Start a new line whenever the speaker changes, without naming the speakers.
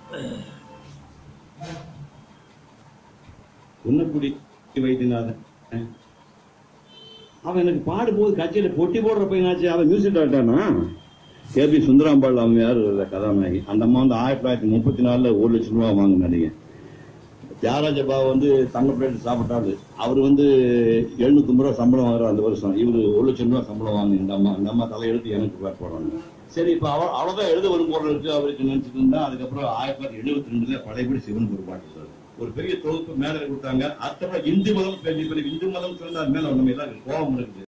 குன்னக்குடி வைத்தியநாதன் அஹ். அவன் எனக்கு பாடும்போது கட்சியில பொட்டி போடுற பையனாச்சு அவன் மியூசிக் டைரக்டர்னா கேபி சுந்தராம்பாள் அம்மையார் இல்ல கதாநாயகி அந்த அம்மா வந்து ஆயிரத்தி தொள்ளாயிரத்தி முப்பத்தி நாலுல ஒரு லட்சம் ரூபா வாங்கினாங்க தியாகராஜ பாபு வந்து தங்க பிளேட் சாப்பிட்டாரு அவர் வந்து எழுநூத்தி ரூபா சம்பளம் வாங்குற அந்த வருஷம் இவரு ஒரு லட்சம் ரூபா சம்பளம் வாங்க இந்த அம்மா இந்த அம்மா தலையெழுத்து எனக்கு பேர் போடுறாங்க சரி இப்ப அவ அவ்வளவுதான் எழுத வரும் போல இருக்கு அவருக்கு நினைச்சிட்டு இருந்தா அதுக்கப்புறம் ஆயிரத்தி தொள்ளாயிரத்தி எழுபத்தி ரெண்டுல படைப்படி சிவன் ஒரு பாட்டு சார் ஒரு பெரிய தொகுப்பு மேல கொடுத்தாங்க அதுக்கப்புறம் இந்து மதம் இப்ப இந்து மதம் சொன்னா அது மேல நம்ம எல்லாம் கோபம் இருக்குது